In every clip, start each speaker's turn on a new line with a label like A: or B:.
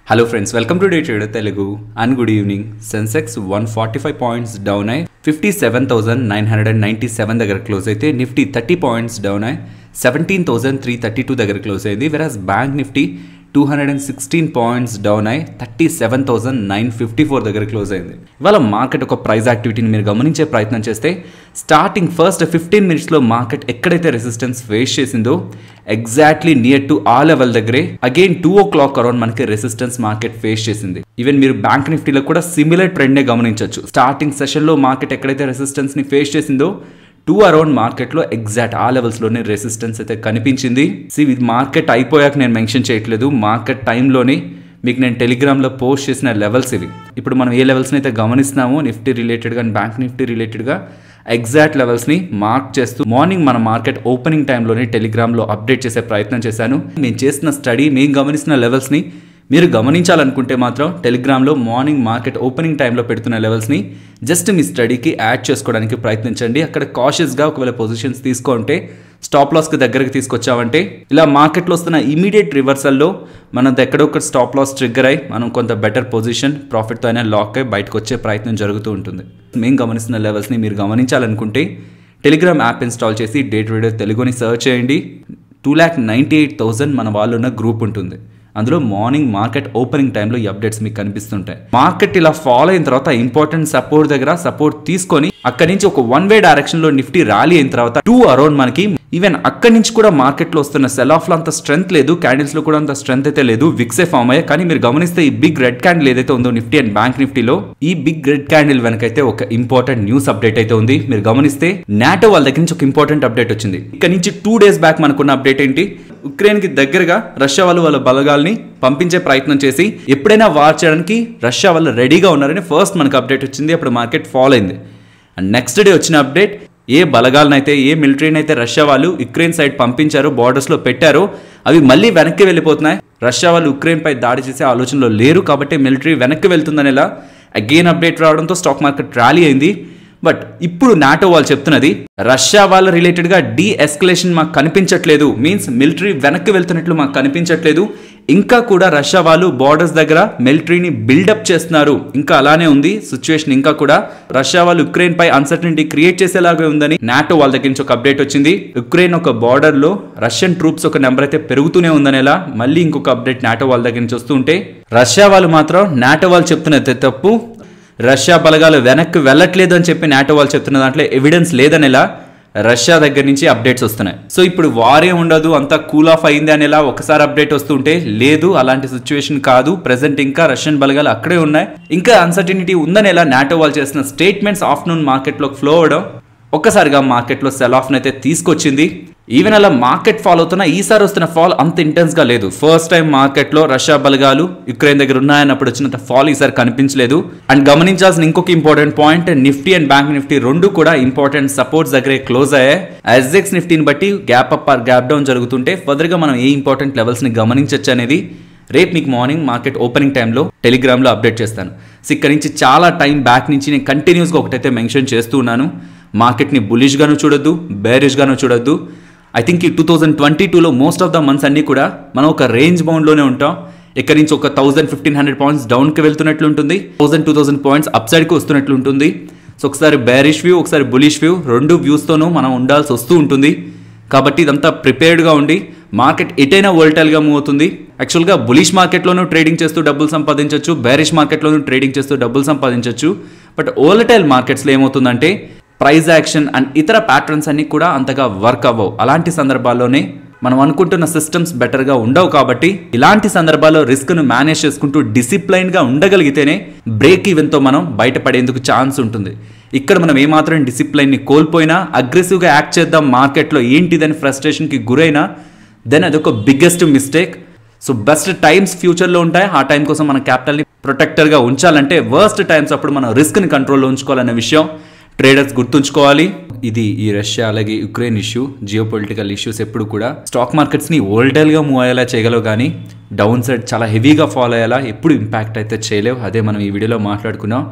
A: hello friends welcome to day trader Telugu and good evening Sensex one forty five points down అయ్యి fifty seven thousand nine hundred and ninety seven దగ్గర close అయితే Nifty thirty points down అయ్యి seventeen thousand three thirty two దగ్గర close అయింది whereas bank Nifty two hundred and sixteen points down అయ్యి thirty seven thousand nine fifty four దగ్గర close అయింది ఇవాళ market ఒక ప్రైస్ యాక్టివిటీని మీరు గమనించే ప్రయత్నం చేస్తే స్టార్టింగ్ ఫస్ట్ ఫిఫ్టీన్ మినిట్స్లో మార్కెట్ ఎక్కడైతే రెసిస్టెన్స్ ఫేస్ చేసిందో ఎగ్జాక్ట్లీ నియర్ టు ఆ లెవెల్ దగ్గరే again two o'clock around మనకి రెసిస్టెన్స్ మార్కెట్ ఫేస్ చేసింది ఈవెన్ మీరు బ్యాంక్ నిఫ్టీలో కూడా సిమిలర్ ట్రెండ్నే గమనించవచ్చు స్టార్టింగ్ సెషన్లో మార్కెట్ ఎక్కడైతే రెసిస్టెన్స్ ని ఫేస్ చేసిందో టూ అరౌండ్ మార్కెట్లో ఎగ్జాక్ట్ ఆ లెవెల్స్లోనే రెసిస్టెన్స్ అయితే కనిపించింది సి ఇది మార్కెట్ అయిపోయాక నేను మెన్షన్ చేయట్లేదు మార్కెట్ టైంలోనే మీకు నేను టెలిగ్రామ్లో పోస్ట్ చేసిన లెవెల్స్ ఇవి ఇప్పుడు మనం ఏ లెవెల్స్ని అయితే గమనిస్తున్నామో నిఫ్టీ రిలేటెడ్గా అండ్ బ్యాంక్ నిఫ్టీ రిలేటెడ్గా ఎగ్జాక్ట్ లెవెల్స్ని మార్క్ చేస్తూ మార్నింగ్ మన మార్కెట్ ఓపెనింగ్ టైంలోనే టెలిగ్రామ్లో అప్డేట్ చేసే ప్రయత్నం చేశాను మేము చేసిన స్టడీ మేము గమనిస్తున్న లెవెల్స్ని మీరు గమనించాలనుకుంటే మాత్రం టెలిగ్రామ్లో మార్నింగ్ మార్కెట్ ఓపెనింగ్ టైంలో పెడుతున్న లెవెల్స్ని జస్ట్ మీ స్టడీకి యాడ్ చేసుకోవడానికి ప్రయత్నించండి అక్కడ కాషియస్గా ఒకవేళ పొజిషన్స్ తీసుకుంటే స్టాప్ లాస్కి దగ్గరకు తీసుకొచ్చామంటే ఇలా మార్కెట్లో వస్తున్న ఇమీడియట్ రివర్సల్లో మనం ఎక్కడో ఒక స్టాప్ లాస్ ట్రిగ్గర్ అయి మనం కొంత బెటర్ పొజిషన్ ప్రాఫిట్తో అయినా లాక్ అయి బయటకు వచ్చే ప్రయత్నం జరుగుతూ ఉంటుంది మేము గమనిస్తున్న లెవెల్స్ని మీరు గమనించాలనుకుంటే టెలిగ్రామ్ యాప్ ఇన్స్టాల్ చేసి డే ట్రేడర్ తెలుగుని సర్చ్ చేయండి two lakh ninety eight thousand మన వాళ్ళు ఉన్న గ్రూప్ ఉంటుంది అందులో మార్నింగ్ మార్కెట్ ఓపెనింగ్ టైంలో ఈ అప్డేట్స్ మీకు కనిపిస్తుంటాయి మార్కెట్ ఇలా ఫాలో అయిన తర్వాత ఇంపార్టెంట్ సపోర్ట్ దగ్గర సపోర్ట్ తీసుకొని అక్కడి నుంచి ఒక వన్ వే డైరెక్షన్ లో నిఫ్టీ ర్యాలీ అయిన తర్వాత టూ అరౌండ్ మనకి ఈవెన్ అక్కడి నుంచి కూడా మార్కెట్ లో వస్తున్న సెల్ ఆఫ్ లో అంత స్ట్రెంత్ లేదు క్యాండిల్స్ లో కూడా అంత స్ట్రెంత్ అయితే లేదు విక్సే ఫామ్ అయ్యాయి కానీ మీరు గమనిస్తే ఈ బిగ్ రెడ్ క్యాండిల్ ఏదైతే ఉందో నిఫ్టీ అండ్ బ్యాంక్ నిఫ్టీలో ఈ బిగ్ రెడ్ క్యాండిల్ వెనకైతే ఒక ఇంపార్టెంట్ న్యూస్ అప్డేట్ అయితే ఉంది మీరు గమనిస్తే నాటో వాళ్ళ దగ్గర నుంచి ఒక ఇంపార్టెంట్ అప్డేట్ వచ్చింది ఇక్కడ నుంచి టూ డేస్ బ్యాక్ మనకున్న అప్డేట్ ఏంటి ఉక్రెయిన్ కి దగ్గరగా రష్యా వాళ్ళు వాళ్ళ బలగాల్ని పంపించే ప్రయత్నం చేసి ఎప్పుడైనా వార్ చేయడానికి రష్యా వాళ్ళు రెడీగా ఉన్నారని ఫస్ట్ మనకు అప్డేట్ వచ్చింది అప్పుడు మార్కెట్ ఫాలో అయింది అండ్ నెక్స్ట్ డే వచ్చిన అప్డేట్ ఏ బలగాలనైతే ఏ మిలిటరీని అయితే రష్యా వాళ్ళు యుక్రెయిన్ సైడ్ పంపించారో బార్డర్స్లో పెట్టారో అవి మళ్ళీ వెనక్కి వెళ్ళిపోతున్నాయి రష్యా వాళ్ళు ఉక్రెయిన్ పై దాడి చేసే ఆలోచనలో లేరు కాబట్టి మిలిటరీ వెనక్కి వెళ్తుందనేలా అగైన్ అప్డేట్ రావడంతో స్టాక్ మార్కెట్ ర్యాలీ అయింది బట్ ఇప్పుడు నాటో వాళ్ళు చెప్తున్నది రష్యా వాళ్ళ రిలేటెడ్గా డీ ఎస్కలేషన్ మాకు కనిపించట్లేదు మీన్స్ మిలిటరీ వెనక్కి వెళ్తున్నట్లు మాకు కనిపించట్లేదు ఇంకా కూడా రష్యా వాళ్ళు బార్డర్స్ దగ్గర మిలిటరీని బిల్డప్ చేస్తున్నారు ఇంకా అలానే ఉంది సిచ్యువేషన్ ఇంకా కూడా రష్యా వాళ్ళు ఉక్రెయిన్ పై అన్సర్టనిటీ క్రియేట్ చేసేలాగా ఉందని నాటో వాళ్ళ దగ్గర నుంచి ఒక అప్డేట్ వచ్చింది ఉక్రెయిన్ ఒక బార్డర్ లో రష్యన్ ట్రూప్స్ ఒక నెంబర్ అయితే పెరుగుతూనే ఉందనేలా మళ్ళీ ఇంకొక అప్డేట్ నాటో వాళ్ళ దగ్గర నుంచి వస్తుంటే రష్యా వాళ్ళు మాత్రం నాటో వాళ్ళు చెప్తున్నది తప్పు రష్యా బలగాలు వెనక్కి వెళ్ళట్లేదు అని చెప్పి నాటో వాళ్ళు చెప్తున్న దాంట్లో ఎవిడెన్స్ లేదనేలా రష్యా దగ్గర నుంచి అప్డేట్స్ వస్తున్నాయి సో ఇప్పుడు వారే ఉండదు అంతా కూల్ ఆఫ్ అయింది అనేలా ఒకసారి అప్డేట్ వస్తుంటే లేదు అలాంటి సిచ్యువేషన్ కాదు ప్రెసెంట్ ఇంకా రష్యన్ బలగాలు అక్కడే ఉన్నాయి ఇంకా అన్సర్టినిటీ ఉందనేలా నాటో వాళ్ళు చేసిన స్టేట్మెంట్స్ ఆఫ్టర్నూన్ మార్కెట్లోకి ఫ్లో అవడం ఒక్కసారిగా మార్కెట్లో సెల్ ఆఫ్ అయితే తీసుకొచ్చింది ఈవెన్ అలా మార్కెట్ ఫాల్ అవుతున్న ఈసారి వస్తున్న ఫాల్ అంత ఇంటెన్స్ గా లేదు ఫస్ట్ టైం మార్కెట్లో రష్యా బలగాలు యుక్రెయిన్ దగ్గర ఉన్నాయన్నప్పుడు వచ్చినంత ఫాల్ ఈసారి కనిపించలేదు అండ్ గమనించాల్సిన ఇంకొక important point Nifty and bank Nifty రెండు కూడా ఇంపార్టెంట్ సపోర్ట్స్ దగ్గరే క్లోజ్ అయ్యాయి ఎస్ఎక్స్ నిఫ్టీని బట్టి gap up or gap down జరుగుతుంటే ఫర్దర్ గా మనం ఏ ఇంపార్టెంట్ లెవెల్స్ ని గమనించవచ్చు అనేది రేపు మీకు మార్నింగ్ మార్కెట్ ఓపెనింగ్ టైంలో టెలిగ్రామ్లో అప్డేట్ చేస్తాను సో ఇక్కడ నుంచి చాలా టైం బ్యాక్ నుంచి నేను కంటిన్యూస్గా ఒకటైతే మెన్షన్ చేస్తూ ఉన్నాను మార్కెట్ని బులిష్గాను చూడొద్దు బేరిష్గాను చూడొద్దు ఐ థింక్ ఈ టూ థౌజండ్ ట్వంటీ టూలో మోస్ట్ ఆఫ్ ద మంత్స్ అన్నీ కూడా మనం ఒక రేంజ్ బౌండ్లోనే ఉంటాం ఇక్కడ నుంచి ఒక థౌసండ్ ఫిఫ్టీన్ హండ్రెడ్ పాయింట్స్ డౌన్కి వెళ్తున్నట్లు ఉంటుంది thousand two thousand points up సైడ్కి వస్తున్నట్లు ఉంటుంది సో ఒకసారి బేరిష్ వ్యూ ఒకసారి బులిష్ వ్యూ రెండు వ్యూస్తోనూ మనం ఉండాల్సి వస్తూ ఉంటుంది కాబట్టి ఇదంతా ప్రిపేర్డ్గా ఉండి మార్కెట్ ఎటైనా వోల్టైల్గా మూవ్ అవుతుంది యాక్చువల్గా బులిష్ మార్కెట్లోనూ ట్రేడింగ్ చేస్తూ డబ్బులు సంపాదించవచ్చు బేరిష్ మార్కెట్లోనూ ట్రేడింగ్ చేస్తూ డబ్బులు సంపాదించవచ్చు బట్ ఓలటైల్ మార్కెట్స్లో ఏమవుతుందంటే ప్రైజ్ యాక్షన్ అండ్ ఇతర ప్యాటర్న్స్ అన్ని కూడా అంతగా వర్క్ అవ్వవు అలాంటి సందర్భాల్లోనే మనం అనుకుంటున్న సిస్టమ్స్ బెటర్గా ఉండవు కాబట్టి ఇలాంటి సందర్భాల్లో రిస్క్ను మేనేజ్ చేసుకుంటూ డిసిప్లైన్గా ఉండగలిగితేనే బ్రేక్ ఈవెన్తో మనం బయటపడేందుకు ఛాన్స్ ఉంటుంది ఇక్కడ మనం ఏమాత్రం డిసిప్లైన్ని కోల్పోయినా అగ్రెసివ్గా యాక్ట్ చేద్దాం మార్కెట్లో ఏంటిదని ఫ్రస్ట్రేషన్కి గురైనా దెన్ అదొక biggest mistake so best times ఫ్యూచర్లో ఉంటాయి ఆ టైం కోసం మన క్యాపిటల్ని ప్రొటెక్టర్గా ఉంచాలంటే వర్స్ట్ టైమ్స్ అప్పుడు మన రిస్క్ని కంట్రోల్లో ఉంచుకోవాలనే విషయం ట్రేడర్స్ గుర్తుంచుకోవాలి ఇది ఈ రష్యా అలాగే Ukraine issue geopolitical issues ఎప్పుడు కూడా స్టాక్ మార్కెట్స్ని ఓల్డల్గా మూవ్ అయ్యేలా చేయగలవు కానీ డౌన్ సైడ్ చాలా హెవీగా ఫాలో అయ్యేలా ఎప్పుడు ఇంపాక్ట్ అయితే చేయలేవు అదే మనం ఈ వీడియోలో మాట్లాడుకున్నాం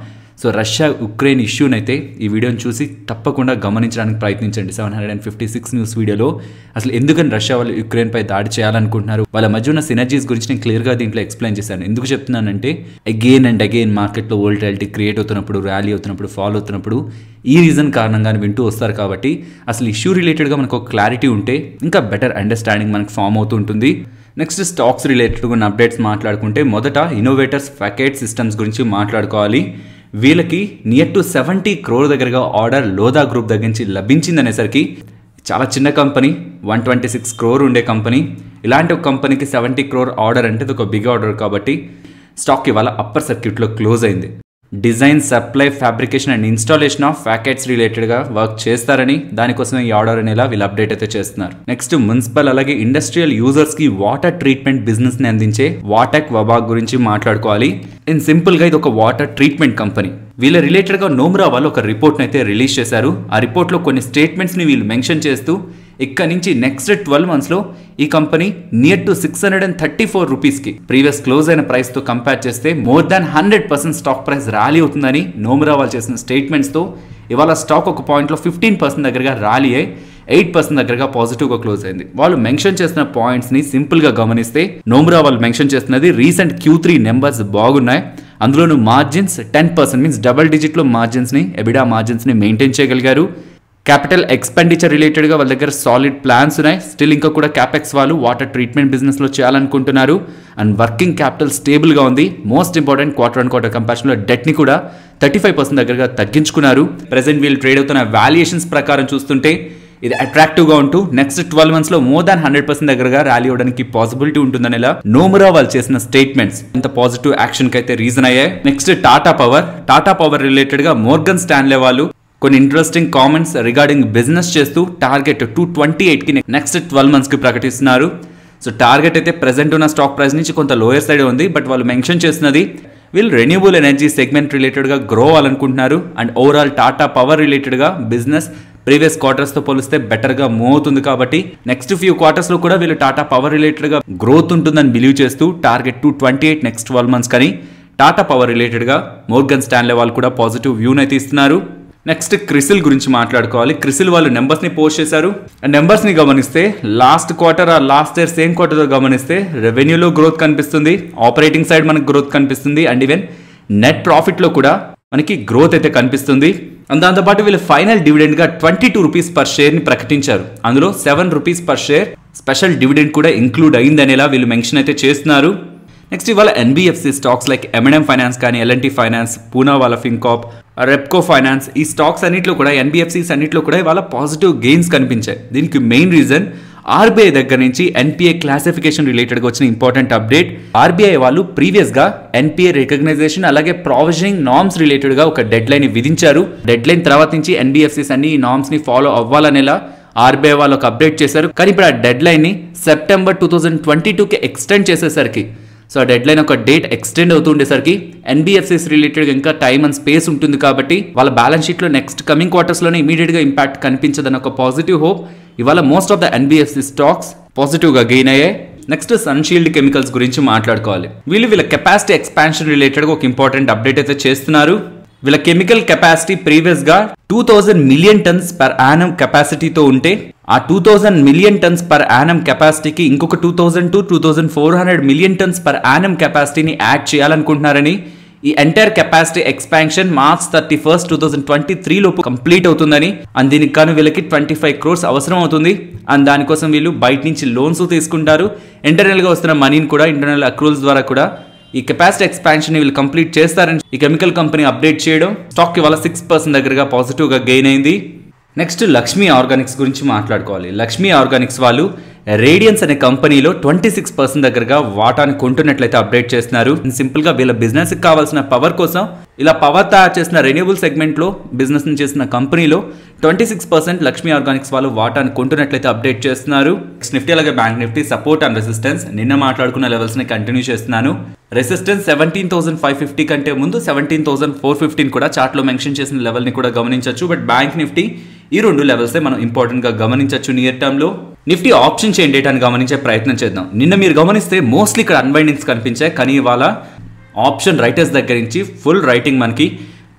A: సో రష్యా ఉక్రెయిన్ ఇష్యూనైతే ఈ వీడియోని చూసి తప్పకుండా గమనించడానికి ప్రయత్నించండి seven hundred and fifty six news video అసలు ఎందుకని రష్యా వాళ్ళు యుక్రెయిన్ పై దాడి చేయాలనుకుంటున్నారు వాళ్ళ మధ్య ఉన్న సినర్జీస్ గురించి నేను క్లియర్గా దీంట్లో ఎక్స్ప్లెయిన్ చేశాను ఎందుకు చెప్తున్నానంటే అగైన్ అండ్ అగైన్ మార్కెట్లో వోల్టాలిటీ క్రియేట్ అవుతున్నప్పుడు ర్యాలీ అవుతున్నప్పుడు ఫాలో అవుతున్నప్పుడు ఈ రీజన్ కారణంగానే వింటూ వస్తారు కాబట్టి అసలు ఇష్యూ రిలేటెడ్గా మనకు ఒక క్లారిటీ ఉంటే ఇంకా బెటర్ అండర్స్టాండింగ్ మనకు ఫామ్ అవుతూ ఉంటుంది నెక్స్ట్ స్టాక్స్ రిలేటెడ్ ఉన్న అప్డేట్స్ మాట్లాడుకుంటే మొదట ఇన్నోవేటర్స్ ఫ్యాకెట్ సిస్టమ్స్ గురించి మాట్లాడుకోవాలి వీళ్ళకి నియర్ టు సెవెంటీ క్రోర్ దగ్గరగా ఆర్డర్ లోదా గ్రూప్ దగ్గర నుంచి లభించిందనేసరికి చాలా చిన్న company one twenty six crore ఉండే కంపెనీ ఇలాంటి ఒక కంపెనీకి సెవెంటీ క్రోర్ ఆర్డర్ అంటే ఇది ఒక బిగ్ ఆర్డర్ కాబట్టి స్టాక్ ఇవాళ అప్పర్ సర్క్యూట్లో క్లోజ్ అయింది design supply fabrication and installation of packets రిలేటెడ్గా వర్క్ చేస్తారని దానికోసం ఈ ఆర్డర్ అనేలా వీళ్ళు అప్డేట్ అయితే చేస్తున్నారు నెక్స్ట్ మున్సిపల్ అలాగే ఇండస్ట్రియల్ యూజర్స్ కి వాటర్ ట్రీట్మెంట్ బిజినెస్ ని అందించే వాటెక్ వబాగ్ గురించి మాట్లాడుకోవాలి ఇన్ సింపుల్ గా ఇది ఒక వాటర్ ట్రీట్మెంట్ కంపెనీ వీళ్ళ రిలేటెడ్ గా నోమ్రా వాళ్ళు ఒక రిపోర్ట్ అయితే రిలీజ్ చేశారు ఆ రిపోర్ట్ లో కొన్ని స్టేట్మెంట్స్ ని వీళ్ళు మెన్షన్ చేస్తూ ఇక్కడ నుంచి నెక్స్ట్ ట్వెల్వ్ మంత్స్లో ఈ company near to six hundred and thirty four రూపీస్కి ప్రీవియస్ క్లోజ్ అయిన ప్రైస్తో కంపేర్ చేస్తే more than hundred percent stock price rally అవుతుందని నోమురా వాళ్ళు చేసిన స్టేట్మెంట్స్తో ఇవాళ స్టాక్ ఒక పాయింట్లో ఫిఫ్టీన్ పర్సెంట్ దగ్గరగా ర్యాలీ అయ్యి ఎయిట్ పర్సెంట్ దగ్గరగా పాజిటివ్గా క్లోజ్ అయింది వాళ్ళు మెన్షన్ చేసిన పాయింట్స్ని సింపుల్గా గమనిస్తే నోమురా వాళ్ళు మెన్షన్ చేస్తున్నది రీసెంట్ క్యూ త్రీ నెంబర్స్ బాగున్నాయి అందులోనూ margins ten percent means double డిజిట్లో మార్జిన్స్ని ఎబిడా మార్జిన్స్ని మెయింటైన్ చేయగలిగారు క్యాపిటల్ ఎక్స్పెండిచర్ రిలేటెడ్గా వాళ్ళ దగ్గర సాలిడ్ ప్లాన్స్ ఉన్నాయి స్టిల్ ఇంకా కూడా క్యాపెక్స్ వాళ్ళు వాటర్ ట్రీట్మెంట్ బిజినెస్లో చేయాలనుకుంటున్నారు అండ్ వర్కింగ్ క్యాపిటల్ స్టేబుల్గా ఉంది most important quarter and quarter కంపారిజన్లో డెట్ని కూడా థర్టీ ఫైవ్ పర్సెంట్ దగ్గరగా తగ్గించుకున్నారు ప్రెసెంట్ వీళ్ళు ట్రేడ్ అవుతున్న వాల్యుయేషన్స్ ప్రకారం చూస్తుంటే ఇది అట్రాక్టివ్గా ఉంటూ నెక్స్ట్ ట్వెల్వ్ మంత్స్లో మోర్ దాన్ హండ్రెడ్ పర్సెంట్ దగ్గరగా ర్యాలీ అవడానికి పాసిబిలిటీ ఉంటుందనేలా నోమురా వాళ్ళు చేసిన స్టేట్మెంట్స్ ఇంత పాజిటివ్ యాక్షన్కి అయితే రీజన్ అయ్యాయి next Tata power Tata power రిలేటెడ్గా మోర్గన్ స్టాన్లే వాళ్ళు కొన్ని ఇంట్రెస్టింగ్ కామెంట్స్ రిగార్డింగ్ బిజినెస్ చేస్తూ టార్గెట్ టూ ట్వంటీ ఎయిట్కి నెక్స్ట్ ట్వెల్వ్ మంత్స్కి ప్రకటిస్తున్నారు సో టార్గెట్ అయితే ప్రెసెంట్ ఉన్న స్టాక్ ప్రైస్ నుంచి కొంత లోయర్ సైడ్ ఉంది బట్ వాళ్ళు మెన్షన్ చేస్తున్నది వీళ్ళు రెన్యూబుల్ ఎనర్జీ సెగ్మెంట్ రిలేటెడ్గా గ్రో అవ్వాలనుకుంటున్నారు అండ్ ఓవరాల్ టాటా పవర్ రిలేటెడ్గా బిజినెస్ ప్రీవియస్ క్వార్టర్స్తో పోలిస్తే బెటర్గా మూవ్ అవుతుంది కాబట్టి నెక్స్ట్ ఫ్యూ క్వార్టర్స్లో కూడా వీళ్ళు టాటా పవర్ రిలేటెడ్గా గ్రోత్ ఉంటుందని బిలీవ్ చేస్తూ target two twenty eight next twelve months కానీ టాటా పవర్ రిలేటెడ్గా మోర్గన్ స్టాన్లే వాళ్ళు కూడా పాజిటివ్ వ్యూనైతే ఇస్తున్నారు నెక్స్ట్ క్రిసిల్ గురించి మాట్లాడుకోవాలి క్రిసిల్ వాళ్ళు నెంబర్స్ని పోస్ట్ చేశారు ఆ నెంబర్స్ని గమనిస్తే లాస్ట్ క్వార్టర్ ఆ లాస్ట్ ఇయర్ సేమ్ క్వార్టర్తో గమనిస్తే రెవెన్యూలో గ్రోత్ కనిపిస్తుంది ఆపరేటింగ్ సైడ్ మనకు గ్రోత్ కనిపిస్తుంది అండ్ ఈవెన్ నెట్ ప్రాఫిట్లో కూడా మనకి గ్రోత్ అయితే కనిపిస్తుంది అండ్ దాంతోపాటు వీళ్ళు ఫైనల్ డివిడెండ్గా ట్వంటీ టూ రూపీస్ పర్ షేర్ని ప్రకటించారు అందులో seven rupees per share special dividend కూడా ఇంక్లూడ్ అయిందనేలా వీళ్ళు మెన్షన్ అయితే చేస్తున్నారు నెక్స్ట్ ఇవాళ NBFC stocks like M&M finance కానీ L&T finance Poonawalla Fincorp Repco finance ఈ స్టాక్స్ అన్నింటిలో కూడా ఎన్బిఎఫ్సిస్ అన్నింటిలో కూడా ఇవాళ పాజిటివ్ గెయిన్స్ కనిపించాయి దీనికి మెయిన్ రీజన్ ఆర్బీఐ దగ్గర నుంచి ఎన్పిఏ క్లాసిఫికేషన్ రిలేటెడ్గా వచ్చిన ఇంపార్టెంట్ అప్డేట్ ఆర్బీఐ వాళ్ళు ప్రీవియస్గా ఎన్పిఏ రికగ్నైజేషన్ అలాగే ప్రావిజనింగ్ నామ్స్ రిలేటెడ్గా ఒక డెడ్ లైన్ విధించారు డెడ్ లైన్ తర్వాత నుంచి ఎన్బిఎఫ్సిస్ అన్ని ఈ నామ్స్ని ఫాలో అవ్వాలనేలా ఆర్బీఐ వాళ్ళు ఒక అప్డేట్ చేశారు కానీ ఇప్పుడు ఆ డెడ్ లైన్ని సెప్టెంబర్ టూ థౌజండ్ ట్వంటీ టూకి ఎక్స్టెండ్ చేసేసరికి సో ఆ డెడ్ లైన్ ఒక డేట్ ఎక్స్టెండ్ అవుతుండేసరికి ఎన్బిఎఫ్సిస్ రిలేటెడ్ ఇంకా టైమ్ అండ్ స్పేస్ ఉంటుంది కాబట్టి వాళ్ళ బ్యాలెన్స్ షీట్లో నెక్స్ట్ కమింగ్ క్వార్టర్స్లోనే ఇమీడియట్గా ఇంపాక్ట్ కనిపించదని ఒక పాజిటివ్ హోప్ ఇవాళ most of the NBFC stocks పాజిటివ్గా గెయిన్ అయ్యాయి నెక్స్ట్ సన్షీల్డ్ కెమికల్స్ గురించి మాట్లాడుకోవాలి వీళ్ళు వీళ్ళ కెపాసిటీ ఎక్స్పాన్షన్ రిలేటెడ్గా ఒక ఇంపార్టెంట్ అప్డేట్ అయితే చేస్తున్నారు వీళ్ళ కెమికల్ కెపాసిటీ ప్రీవియస్ గా two thousand million tons per annum కెపాసిటీతో ఉంటే ఆ two thousand million tons per annum కెపాసిటీకి ఇంకొక two thousand to two thousand four hundred million tons per annum కెపాసిటీని యాడ్ చేయాలనుకుంటున్నారని ఈ entire capacity expansion March thirty first two thousand twenty three లోపు complete అవుతుందని అండ్ దీనికి కాను వీళ్ళకి ట్వంటీ ఫైవ్ క్రోర్స్ అవసరం అవుతుంది అండ్ దానికోసం వీళ్ళు బయట నుంచి లోన్స్ తీసుకుంటారు ఇంటర్నల్గా వస్తున్న మనీని కూడా ఇంటర్నల్ అక్రూల్స్ ద్వారా కూడా ఈ కెపాసిటీ ఎక్స్పాన్షన్ వీళ్ళు కంప్లీట్ చేస్తారని ఈ కెమికల్ కంపెనీ అప్డేట్ చేయడం స్టాక్ ఇవాళ సిక్స్ పర్సెంట్ దగ్గరగా పాజిటివ్గా గెయిన్ అయింది నెక్స్ట్ లక్ష్మీ ఆర్గానిక్స్ గురించి మాట్లాడుకోవాలి లక్ష్మీ ఆర్గానిక్స్ వాళ్ళు రేడియన్స్ అనే కంపెనీలో ట్వంటీ సిక్స్ పర్సెంట్ దగ్గరగా వాటాని కొంటున్నట్లయితే అప్డేట్ చేస్తున్నారు సింపుల్ గా వీళ్ళ బిజినెస్ కి కావాల్సిన పవర్ కోసం ఇలా పవర్ తయారు చేసిన రెన్యూబుల్ సెగ్మెంట్ లో బిజినెస్ చేసిన కంపెనీలో twenty six percent Laxmi organics వాళ్ళు వాటాని కొంటున్నట్లయితే అప్డేట్ చేస్తున్నారు నిఫ్టీ అలాగే bank Nifty support and resistance నిన్న మాట్లాడుకున్న లెవెల్స్ ని కంటిన్యూ చేస్తున్నాను resistance seventeen thousand five fifty కంటే ముందు సెవెంటీన్ థౌసండ్ ఫోర్ ఫిఫ్టీన్ కూడా చార్ట్లో మెన్షన్ చేసిన లెవెల్ని కూడా గమనించవచ్చు బట్ బ్యాంక్ నిఫ్టీ ఈ రెండు లెవెల్సే మనం ఇంపార్టెంట్గా గమనించవచ్చు నియర్ టర్మ్లో నిఫ్టీ ఆప్షన్ చైన్ డేటాని గమనించే ప్రయత్నం చేద్దాం నిన్న మీరు గమనిస్తే మోస్ట్లీ ఇక్కడ అన్బైండింగ్స్ కనిపించాయి కానీ ఇవాళ ఆప్షన్ రైటర్స్ దగ్గర నుంచి ఫుల్ రైటింగ్ మనకి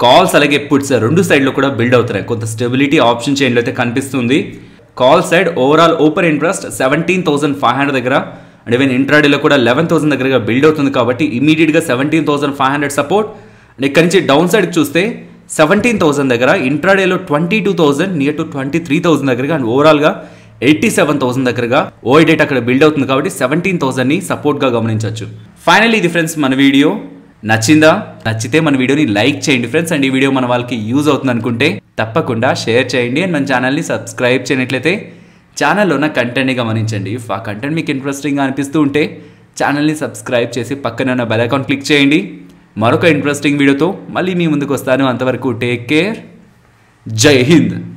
A: కాల్స్ అలాగే పుట్స్ రెండు సైడ్లో కూడా బిల్డ్ అవుతున్నాయి కొంత స్టెబిలిటీ ఆప్షన్ చైన్లో అయితే కనిపిస్తుంది call side overall open interest seventeen thousand five hundred దగ్గర అండ్ ఈవెన్ ఇంట్రాడేలో కూడా లెవెన్ థౌసండ్ దగ్గరగా బిల్డ్ అవుతుంది కాబట్టి ఇమీడియట్గా seventeen thousand five hundred support and ఇక్కడ నుంచి డౌన్ సైడ్ చూస్తే సెవెంటీన్ థౌసండ్ దగ్గర ఇంట్రాడేలో twenty two thousand near to twenty three thousand దగ్గరగా అండ్ ఓవరాల్గా ఎయిటీ సెవెన్ థౌసండ్ దగ్గరగా ఓఐ డేట్ అక్కడ బిల్డ్ అవుతుంది కాబట్టి సెవెంటీన్ థౌసండ్ని సపోర్ట్గా గమనించవచ్చు ఫైనల్లీ ఇది ఫ్రెండ్స్ మన వీడియో నచ్చిందా నచ్చితే మన వీడియోని లైక్ చేయండి ఫ్రెండ్స్ అండ్ ఈ వీడియో మన వాళ్ళకి యూజ్ అవుతుంది అనుకుంటే తప్పకుండా షేర్ చేయండి అండ్ మన ఛానల్ని సబ్స్క్రైబ్ చేయనట్లయితే ఛానల్లో ఉన్న కంటెంట్ని గమనించండి ఇఫ్ ఆ కంటెంట్ మీకు ఇంట్రెస్టింగ్గా అనిపిస్తూ ఉంటే ఛానల్ని సబ్స్క్రైబ్ చేసి పక్కన ఉన్న బెల్ ఐకాన్ క్లిక్ చేయండి మరొక ఇంట్రెస్టింగ్ వీడియోతో మళ్ళీ మీ ముందుకు వస్తాను అంతవరకు టేక్ కేర్ జై హింద్